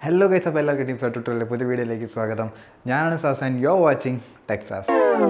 hello guys അപ്പോൾ എല്ലാവർക്കും tips ട്യൂട്ടോറിയലിലെ പുതിയ വീഡിയോയിലേക്ക് സ്വാഗതം ഞാനാണ് സാസ് and you are watching Texas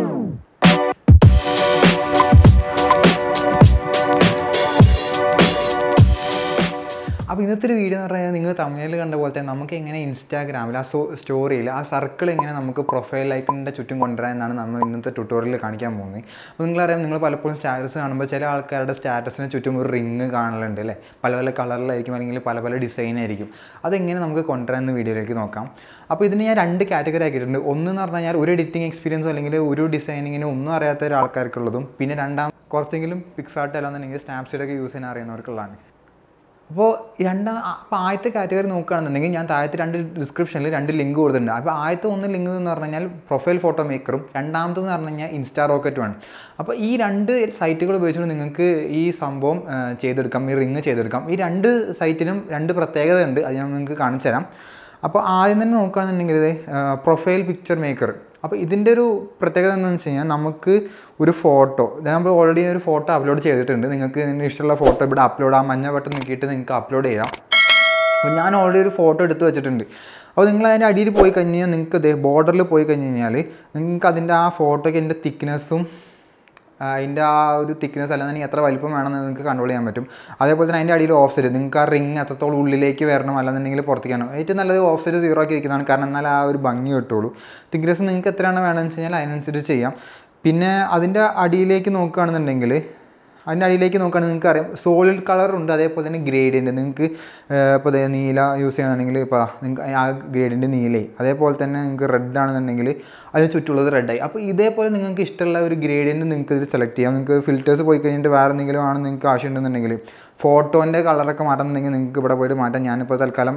അപ്പോൾ ഇന്നത്തെ ഒരു വീഡിയോ എന്ന് പറഞ്ഞാൽ നിങ്ങൾ തമിഴിൽ കണ്ട പോലെ തന്നെ നമുക്ക് എങ്ങനെ ഇൻസ്റ്റാഗ്രാമിൽ ആ സോ സ്റ്റോറിയിൽ ആ സർക്കിൾ എങ്ങനെ നമുക്ക് പ്രൊഫൈൽ ലൈക്കിൻ്റെ ചുറ്റും കൊണ്ടുവരാൻ എന്നാണ് നമ്മൾ ഇന്നത്തെ ട്യൂട്ടോറിയൽ കാണിക്കാൻ പോകുന്നത് അപ്പോൾ നിങ്ങളറിയാം നിങ്ങൾ പലപ്പോഴും സ്റ്റാറ്റസ് കാണുമ്പോൾ ചില ആൾക്കാരുടെ സ്റ്റാറ്റസിന് ചുറ്റും ഒരു റിങ് കാണലുണ്ട് അല്ലേ പല പല കളറിലായിരിക്കും അല്ലെങ്കിൽ പല പല ഡിസൈൻ ആയിരിക്കും അതെങ്ങനെ നമുക്ക് കൊണ്ടുവരാമെന്ന് വീഡിയോയിലേക്ക് നോക്കാം അപ്പോൾ ഇതിന് ഞാൻ രണ്ട് കാറ്റഗറി ആക്കിയിട്ടുണ്ട് ഒന്ന് എന്ന് പറഞ്ഞു കഴിഞ്ഞാൽ ഒരു എഡിറ്റിംഗ് എക്സ്പീരിയൻസോ അല്ലെങ്കിൽ ഒരു ഡിസൈനിങ്ങിന് ഒന്നും അറിയാത്ത ഒരാൾക്കാർക്കുള്ളതും പിന്നെ രണ്ടാം കുറച്ചെങ്കിലും പിക്സാർട്ട് അല്ലാന്നുണ്ടെങ്കിൽ സ്നാപ്സീഡൊക്കെ യൂസ് ചെയ്യാൻ അറിയുന്നവർക്കുള്ളതാണ് അപ്പോൾ രണ്ടാം അപ്പോൾ ആദ്യത്തെ കാറ്റഗറി നോക്കുകയാണെന്നുണ്ടെങ്കിൽ ഞാൻ താഴത്തെ രണ്ട് ഡിസ്ക്രിപ്ഷനിൽ രണ്ട് ലിങ്ക് കൊടുത്തിട്ടുണ്ട് അപ്പോൾ ആദ്യത്തെ ഒന്ന് ലിങ്ക് എന്ന് പറഞ്ഞു കഴിഞ്ഞാൽ പ്രൊഫൈൽ ഫോട്ടോ മേക്കറും രണ്ടാമത്തെന്ന് പറഞ്ഞു കഴിഞ്ഞാൽ ഇൻസ്റ്റാ റോക്കറ്റുമാണ് അപ്പോൾ ഈ രണ്ട് സൈറ്റുകൾ ഉപയോഗിച്ചുകൊണ്ട് നിങ്ങൾക്ക് ഈ സംഭവം ആ, ചെയ്തെടുക്കാം ഈ റിങ് ചെയ്തെടുക്കാം ഈ രണ്ട് സൈറ്റിനും രണ്ട് പ്രത്യേകത ഉണ്ട് അത് ഞാൻ നിങ്ങൾക്ക് കാണിച്ചു തരാം അപ്പോൾ ആദ്യം തന്നെ നോക്കുകയാണെന്നുണ്ടെങ്കിൽ ഇത് പ്രൊഫൈൽ പിക്ചർ മേക്കർ അപ്പോൾ ഇതിൻ്റെ ഒരു പ്രത്യേകത എന്താണെന്ന് വെച്ച് കഴിഞ്ഞാൽ നമുക്ക് ഒരു ഫോട്ടോ നമ്മൾ ഓൾറെഡി ഒരു ഫോട്ടോ അപ്ലോഡ് ചെയ്തിട്ടുണ്ട് നിങ്ങൾക്ക് ഇതിന് ഇഷ്ടമുള്ള ഫോട്ടോ ഇവിടെ അപ്ലോഡ് ആ മഞ്ഞ ബട്ടൺ നോക്കിയിട്ട് നിങ്ങൾക്ക് അപ്ലോഡ് ചെയ്യാം അപ്പോൾ ഞാൻ ഓൾറെഡി ഒരു ഫോട്ടോ എടുത്ത് വെച്ചിട്ടുണ്ട് അപ്പോൾ നിങ്ങൾ അതിൻ്റെ അടിയിൽ പോയി കഴിഞ്ഞാൽ നിങ്ങൾക്ക് ഇതേ ബോർഡറിൽ പോയി കഴിഞ്ഞ് കഴിഞ്ഞാൽ നിങ്ങൾക്ക് അതിൻ്റെ ആ ഫോട്ടോയ്ക്ക് അതിൻ്റെ തിക്നെസ്സും അതിൻ്റെ ആ ഒരു തിക്നെസ് അല്ലാന്നുണ്ടെങ്കിൽ എത്ര വലിപ്പം വേണമെന്ന് നിങ്ങൾക്ക് കൺട്രോൾ ചെയ്യാൻ പറ്റും അതേപോലെ തന്നെ അതിൻ്റെ അടിയിൽ ഓഫ് സെറ്റ് നിങ്ങൾക്ക് ആ റിങ് എത്രത്തോളം ഉള്ളിലേക്ക് വരണം അല്ലാന്നുണ്ടെങ്കിൽ പുറത്തേക്ക് വരണം ഏറ്റവും നല്ലത് ഓഫ് സെറ്റ് സീറോ ആക്കി വെക്കുന്നതാണ് കാരണം എന്നാൽ ആ ഒരു ഭംഗി കിട്ടുള്ളൂ തിക്നെസ് നിങ്ങൾക്ക് എത്രയാണ് വേണമെന്ന് വെച്ച് കഴിഞ്ഞാൽ അതിനനുസരിച്ച് ചെയ്യാം പിന്നെ അതിൻ്റെ അടിയിലേക്ക് നോക്കുകയാണെന്നുണ്ടെങ്കിൽ അതിൻ്റെ അടിയിലേക്ക് നോക്കുകയാണെങ്കിൽ നിങ്ങൾക്ക് അറിയാം സോളിഡ് കളർ ഉണ്ട് അതേപോലെ തന്നെ ഗ്രേഡിയൻ്റ് നിങ്ങൾക്ക് ഇപ്പോൾ ദേ നീല യൂസ് ചെയ്യുകയാണെങ്കിൽ ഇപ്പോൾ നിങ്ങൾക്ക് ആ ഗ്രേഡിയൻ്റ് നീലയായി അതേപോലെ തന്നെ നിങ്ങൾക്ക് റെഡ് ആണെന്നുണ്ടെങ്കിൽ അതിന് ചുറ്റുള്ളത് റെഡായി അപ്പോൾ ഇതേപോലെ നിങ്ങൾക്ക് ഇഷ്ടമുള്ള ഒരു ഗ്രേഡിയൻറ്റ് നിങ്ങൾക്ക് ഇതിൽ സെലക്ട് ചെയ്യാം നിങ്ങൾക്ക് ഫിൽറ്റേഴ്സ് പോയി കഴിഞ്ഞിട്ട് വേറെ എന്തെങ്കിലും ആണ് നിങ്ങൾക്ക് ആവശ്യമുണ്ടെന്നുണ്ടെങ്കിൽ ഫോട്ടോൻ്റെ കളറൊക്കെ മാറ്റണമെന്നുണ്ടെങ്കിൽ നിങ്ങൾക്ക് ഇവിടെ പോയിട്ട് മാറ്റാം ഞാനിപ്പോൾ തൽക്കാലം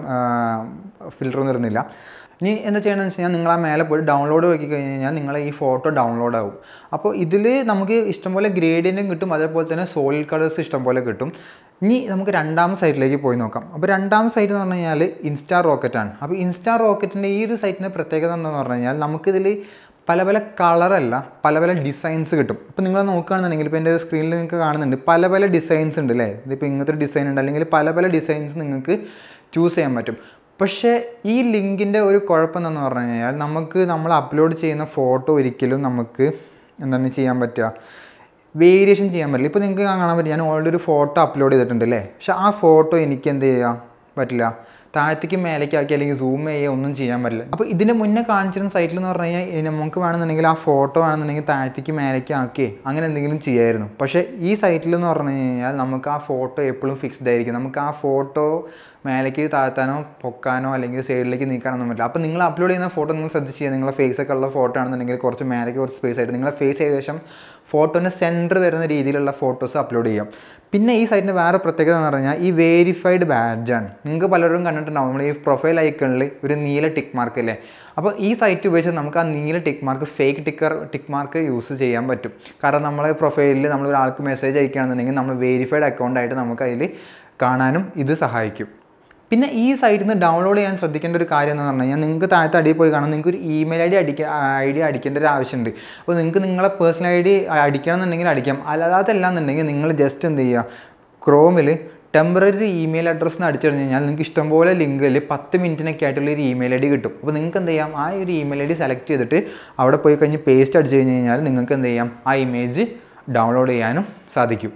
ഫിൽറ്റർ ഒന്നും ഇടുന്നില്ല ഇനി എന്താ ചെയ്യണമെന്ന് വെച്ച് കഴിഞ്ഞാൽ നിങ്ങൾ ആ മേലെ പോയി ഡൗൺലോഡ് നോക്കി കഴിഞ്ഞ് കഴിഞ്ഞാൽ നിങ്ങളെ ഈ ഫോട്ടോ ഡൗൺലോഡ് ആവും അപ്പോൾ ഇതിൽ നമുക്ക് ഇഷ്ടംപോലെ ഗ്രേഡിയൻറ്റും കിട്ടും അതേപോലെ തന്നെ സോളിഡ് കളേഴ്സ് ഇഷ്ടംപോലെ കിട്ടും ഇനി നമുക്ക് രണ്ടാമത്തെ സൈറ്റിലേക്ക് പോയി നോക്കാം അപ്പോൾ രണ്ടാമത്തെ സൈറ്റ് എന്ന് പറഞ്ഞു കഴിഞ്ഞാൽ ഇൻസ്റ്റാ റോക്കറ്റാണ് അപ്പോൾ ഇൻസ്റ്റാ റോക്കറ്റിൻ്റെ ഈ ഒരു സൈറ്റിൻ്റെ പ്രത്യേകത എന്താണെന്ന് പറഞ്ഞു കഴിഞ്ഞാൽ നമുക്കിതിൽ പല പല കളറല്ല പല പല ഡിസൈൻസ് കിട്ടും ഇപ്പോൾ നിങ്ങൾ നോക്കുകയാണെന്നുണ്ടെങ്കിൽ ഇപ്പോൾ എൻ്റെ സ്ക്രീനിൽ നിങ്ങൾക്ക് കാണുന്നുണ്ട് പല പല ഡിസൈൻസ് ഉണ്ട് അല്ലേ ഇതിപ്പോൾ ഇങ്ങനത്തെ ഒരു ഡിസൈൻ ഉണ്ട് അല്ലെങ്കിൽ പല പല ഡിസൈൻസ് നിങ്ങൾക്ക് ചൂസ് ചെയ്യാൻ പറ്റും പക്ഷേ ഈ ലിങ്കിൻ്റെ ഒരു കുഴപ്പം എന്താണെന്ന് പറഞ്ഞു കഴിഞ്ഞാൽ നമുക്ക് നമ്മൾ അപ്ലോഡ് ചെയ്യുന്ന ഫോട്ടോ ഒരിക്കലും നമുക്ക് എന്താണ് ചെയ്യാൻ പറ്റുക വേരിയേഷൻ ചെയ്യാൻ പറ്റില്ല ഇപ്പോൾ നിങ്ങൾക്ക് കാണാൻ പറ്റും ഞാൻ ഓൾറെഡി ഒരു ഫോട്ടോ അപ്ലോഡ് ചെയ്തിട്ടുണ്ട് അല്ലേ പക്ഷെ ആ ഫോട്ടോ എനിക്ക് എന്ത് ചെയ്യാൻ പറ്റില്ല താഴത്തേക്ക് മേലേക്ക് ആക്കി അല്ലെങ്കിൽ സൂം ചെയ്യുക ഒന്നും ചെയ്യാൻ പറ്റില്ല അപ്പോൾ ഇതിന് മുന്നേ കാണിച്ചിരുന്ന സൈറ്റിൽ എന്ന് പറഞ്ഞു കഴിഞ്ഞാൽ നമുക്ക് വേണമെന്നുണ്ടെങ്കിൽ ആ ഫോട്ടോ വേണമെന്നുണ്ടെങ്കിൽ താഴത്തേക്ക് മേലേക്ക് ആക്കി അങ്ങനെ എന്തെങ്കിലും ചെയ്യായിരുന്നു പക്ഷേ ഈ സൈറ്റിൽ എന്ന് പറഞ്ഞു കഴിഞ്ഞാൽ നമുക്ക് ആ ഫോട്ടോ എപ്പോഴും ഫിക്സ്ഡ് ആയിരിക്കും നമുക്ക് ആ ഫോട്ടോ മേലേക്ക് താഴ്ത്താനോ പൊക്കാനോ അല്ലെങ്കിൽ സൈഡിലേക്ക് നീക്കാനോ ഒന്നും പറ്റില്ല അപ്പോൾ നിങ്ങൾ അപ്ലോഡ് ചെയ്യുന്ന ഫോട്ടോ നിങ്ങൾ ശ്രദ്ധിച്ച് ചെയ്യുക നിങ്ങളുടെ ഫേസ് ഒക്കെ ഉള്ള ഫോട്ടോ ആണെന്നുണ്ടെങ്കിൽ കുറച്ച് മേലേക്ക് കുറച്ച് സ്പേസ് ആയിട്ട് നിങ്ങളുടെ ഫേസ് ഏകദേശം ഫോട്ടോൻ്റെ സെൻറ്റർ വരുന്ന രീതിയിലുള്ള ഫോട്ടോസ് അപ്ലോഡ് ചെയ്യാം പിന്നെ ഈ സൈറ്റിൻ്റെ വേറെ പ്രത്യേകത എന്ന് പറഞ്ഞാൽ ഈ വേരിഫൈഡ് ബാഡ്ജാണ് നിങ്ങൾക്ക് പലരും കണ്ടിട്ടുണ്ടാവും നമ്മൾ ഈ പ്രൊഫൈൽ ഐക്കണിൽ ഒരു നീല ടിക്ക് മാർക്ക് അല്ലേ അപ്പോൾ ഈ സൈറ്റ് ഉപയോഗിച്ച് നമുക്ക് ആ നീല tick mark fake ticker tick mark use ചെയ്യാൻ പറ്റും കാരണം നമ്മളെ പ്രൊഫൈലിൽ നമ്മൾ ഒരാൾക്ക് മെസ്സേജ് അയക്കുകയാണെന്നുണ്ടെങ്കിൽ നമ്മൾ വേരിഫൈഡ് അക്കൗണ്ടായിട്ട് നമുക്ക് അതിൽ കാണാനും ഇത് സഹായിക്കും പിന്നെ ഈ സൈറ്റിൽ നിന്ന് ഡൗൺലോഡ് ചെയ്യാൻ ശ്രദ്ധിക്കേണ്ട ഒരു കാര്യം എന്ന് പറഞ്ഞു കഴിഞ്ഞാൽ നിങ്ങൾക്ക് താഴത്തെ അടിയിൽ പോയി കാണാം നിങ്ങൾക്ക് ഒരു ഇമെയിൽ ഐ ഡി അടിക്കുക ഐ ഡി അടിക്കേണ്ട ഒരു ആവശ്യമുണ്ട് അപ്പോൾ നിങ്ങൾക്ക് നിങ്ങളെ പേഴ്സണൽ ഐ ഡി അടിക്കണം എന്നുണ്ടെങ്കിൽ അടിക്കാം അല്ലാതല്ല എന്നുണ്ടെങ്കിൽ നിങ്ങൾ ജസ്റ്റ് എന്ത് ചെയ്യുക ക്രോമിൽ ടെമ്പററി ഇമെയിൽ അഡ്രസ്സ് അടിച്ചു കഴിഞ്ഞ് കഴിഞ്ഞാൽ നിങ്ങൾക്ക് ഇഷ്ടംപോലെ ലിങ്കിൽ പത്ത് മിനിറ്റിനൊക്കെ ആയിട്ടുള്ള ഒരു ഇമെയിൽ ഐ ഡി കിട്ടും അപ്പോൾ നിങ്ങൾക്ക് എന്ത് ചെയ്യാം ആ ഒരു ഇമെയിൽ ഐ ഡി സെലക്ട് ചെയ്തിട്ട് അവിടെ പോയി കഴിഞ്ഞ് പേസ്റ്റ് അടിച്ചു കഴിഞ്ഞ് കഴിഞ്ഞാൽ നിങ്ങൾക്ക് എന്ത് ചെയ്യാം ആ ഇമേജ് ഡൗൺലോഡ് ചെയ്യാനും സാധിക്കും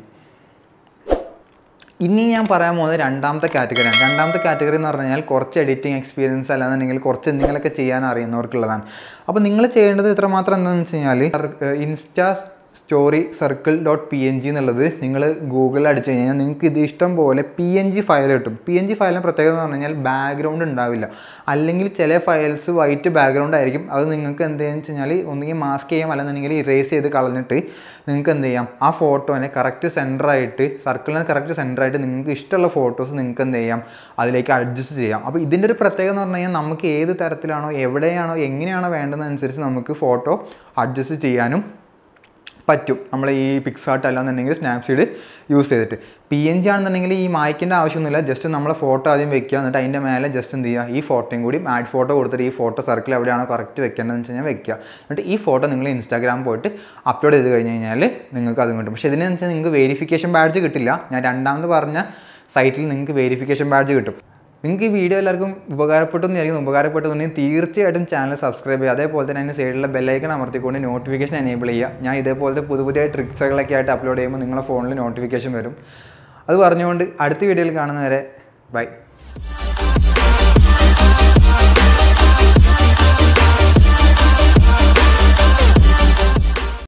ഇനി ഞാൻ പറയാൻ പോകുന്നത് രണ്ടാമത്തെ കാറ്റഗറിയാണ് രണ്ടാമത്തെ കാറ്റഗറി എന്ന് പറഞ്ഞു കഴിഞ്ഞാൽ കുറച്ച് എഡിറ്റിംഗ് എക്സ്പീരിയൻസ് അല്ലാന്നുണ്ടെങ്കിൽ കുറച്ച് എന്തെങ്കിലുമൊക്കെ ചെയ്യാൻ അറിയുന്നവർക്കുള്ളതാണ് അപ്പോൾ നിങ്ങൾ ചെയ്യേണ്ടത് ഇത്രമാത്രം എന്താണെന്ന് വെച്ച് കഴിഞ്ഞാൽ insta story circle dot P N G എന്നുള്ളത് നിങ്ങൾ ഗൂഗിളിൽ അടിച്ചു കഴിഞ്ഞാൽ നിങ്ങൾക്ക് ഇത് ഇഷ്ടം പോലെ പി എൻ ജി ഫയൽ കിട്ടും പി എൻ ജി ഫയലിന് പ്രത്യേകത എന്ന് പറഞ്ഞു കഴിഞ്ഞാൽ ബാക്ക്ഗ്രൗണ്ട് ഉണ്ടാവില്ല അല്ലെങ്കിൽ ചില ഫയൽസ് വൈറ്റ് ബാക്ക്ഗ്രൗണ്ട് ആയിരിക്കും അത് നിങ്ങൾക്ക് എന്ത് ചെയ്യുക വെച്ച് കഴിഞ്ഞാൽ ഒന്നുകിൽ മാസ്ക് ചെയ്യാം അല്ലെന്നുണ്ടെങ്കിൽ ഇറേസ് ചെയ്ത് കളഞ്ഞിട്ട് നിങ്ങൾക്ക് എന്ത് ചെയ്യാം ആ ഫോട്ടോനെ കറക്റ്റ് സെൻറ്ററായിട്ട് സർക്കിളിന് കറക്റ്റ് സെൻറ്ററായിട്ട് നിങ്ങൾക്ക് ഇഷ്ടമുള്ള ഫോട്ടോസ് നിങ്ങൾക്ക് എന്ത് ചെയ്യാം അതിലേക്ക് അഡ്ജസ്റ്റ് ചെയ്യാം അപ്പോൾ ഇതിൻ്റെ ഒരു പ്രത്യേകത എന്ന് പറഞ്ഞു കഴിഞ്ഞാൽ നമുക്ക് ഏത് തരത്തിലാണോ എവിടെയാണോ എങ്ങനെയാണോ വേണ്ടതെന്നനുസരിച്ച് നമുക്ക് ഫോട്ടോ അഡ്ജസ്റ്റ് ചെയ്യാനും പറ്റും നമ്മൾ ഈ പിക്സാർട്ട് അല്ലാന്നുണ്ടെങ്കിൽ സ്നാപ്സീഡ് യൂസ് ചെയ്തിട്ട് പി എൻ ജി ആണെന്നുണ്ടെങ്കിൽ ഈ മായ്ക്കേണ്ട ആവശ്യമൊന്നുമില്ല ജസ്റ്റ് നമ്മളെ ഫോട്ടോ ആദ്യം വെക്കുക എന്നിട്ട് അതിൻ്റെ മേലെ ജസ്റ്റ് എന്ത് ചെയ്യുക ഈ ഫോട്ടോയും കൂടി ആഡ് ഫോട്ടോ കൊടുത്തിട്ട് ഈ ഫോട്ടോ സർക്കിൾ എവിടെയാണോ കറക്റ്റ് വെക്കേണ്ടതെന്ന് വെച്ച് കഴിഞ്ഞാൽ വെക്കുക എന്നിട്ട് ഈ ഫോട്ടോ നിങ്ങൾ ഇൻസ്റ്റാഗ്രാം പോയിട്ട് അപ്ലോഡ് ചെയ്ത് കഴിഞ്ഞ് കഴിഞ്ഞാൽ നിങ്ങൾക്ക് അതും കിട്ടും പക്ഷേ ഇതിനെന്ന് വെച്ചാൽ നിങ്ങൾക്ക് വെരിഫിക്കേഷൻ ബാഡ്ജ് കിട്ടില്ല ഞാൻ രണ്ടാമത് പറഞ്ഞ സൈറ്റിൽ നിങ്ങൾക്ക് വെരിഫിക്കേഷൻ ബാഡ്ജ് കിട്ടും നിങ്ങൾക്ക് ഈ വീഡിയോ എല്ലാവർക്കും ഉപകാരപ്പെട്ടു എന്നായിരിക്കും ഉപകാരപ്പെട്ടെന്നുണ്ടെങ്കിൽ തീർച്ചയായിട്ടും ചാനൽ സബ്സ്ക്രൈബ് ചെയ്യുക അതേപോലെ തന്നെ അതിൻ്റെ സൈഡിലുള്ള ബെല്ലൈക്കൺ അമർത്തിക്കൊണ്ട് നോട്ടിഫിക്കേഷൻ എനേബിൾ ചെയ്യുക ഞാൻ ഇതേപോലത്തെ പുതിയ പുതിയ ട്രിക്സുകളൊക്കെ ആയിട്ട് അപ്ലോഡ് ചെയ്യുമ്പോൾ നിങ്ങളുടെ ഫോണിൽ നോട്ടിഫിക്കേഷൻ വരും അത് പറഞ്ഞുകൊണ്ട് അടുത്ത വീഡിയോയിൽ കാണുന്നവരെ ബൈ